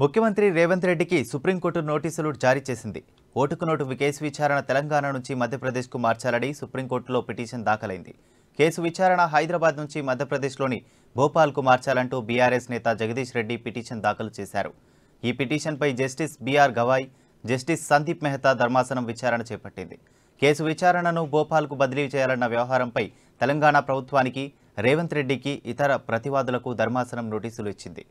ముఖ్యమంత్రి రేవంత్ రెడ్డికి సుప్రీంకోర్టు నోటీసులు జారీ చేసింది ఓటుకు నోటు కేసు విచారణ తెలంగాణ నుంచి మధ్యప్రదేశ్కు మార్చాలని సుప్రీంకోర్టులో పిటిషన్ దాఖలైంది కేసు విచారణ హైదరాబాద్ నుంచి మధ్యప్రదేశ్లోని భోపాల్కు మార్చాలంటూ బీఆర్ఎస్ నేత జగదీష్ రెడ్డి పిటిషన్ దాఖలు చేశారు ఈ పిటిషన్పై justice BR Gavai justice Sandeep Mehta ధర్మాసనం విచారణ చేపట్టింది కేసు విచారణను భోపాల్కు బదిలీ చేయాలన్న వ్యవహారంపై తెలంగాణ ప్రభుత్వానికి రేవంత్ రెడ్డికి ఇతర ప్రతివాదులకు ధర్మాసనం నోటీసులు ఇచ్చింది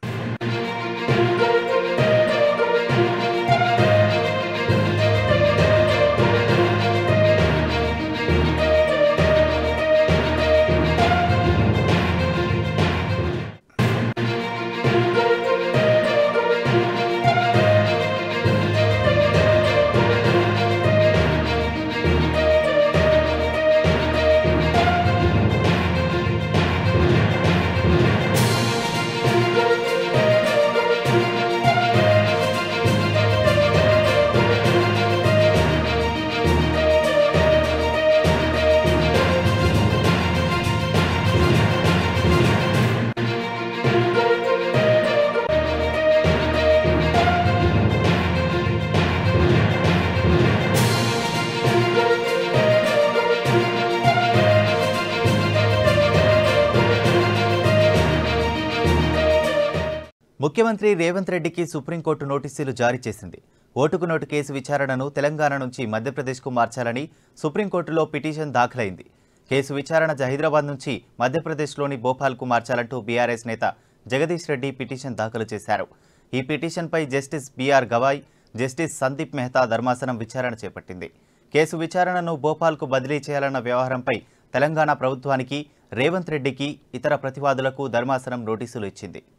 ముఖ్యమంత్రి రేవంత్ రెడ్డికి సుప్రీంకోర్టు నోటీసులు జారీ చేసింది ఓటుకు నోటు కేసు విచారణను తెలంగాణ నుంచి మధ్యప్రదేశ్కు మార్చాలని సుప్రీంకోర్టులో పిటిషన్ దాఖలైంది కేసు విచారణ హైదరాబాద్ నుంచి మధ్యప్రదేశ్లోని భోపాల్కు మార్చాలంటూ బీఆర్ఎస్ నేత జగదీష్ రెడ్డి పిటిషన్ దాఖలు చేశారు ఈ పిటిషన్పై justice BR Gavai justice Sandeep Mehta ధర్మాసనం విచారణ చేపట్టింది కేసు విచారణను భోపాల్కు బదిలీ చేయాలన్న వ్యవహారంపై తెలంగాణ ప్రభుత్వానికి రేవంత్ రెడ్డికి ఇతర ప్రతివాదులకు ధర్మాసనం నోటీసులు ఇచ్చింది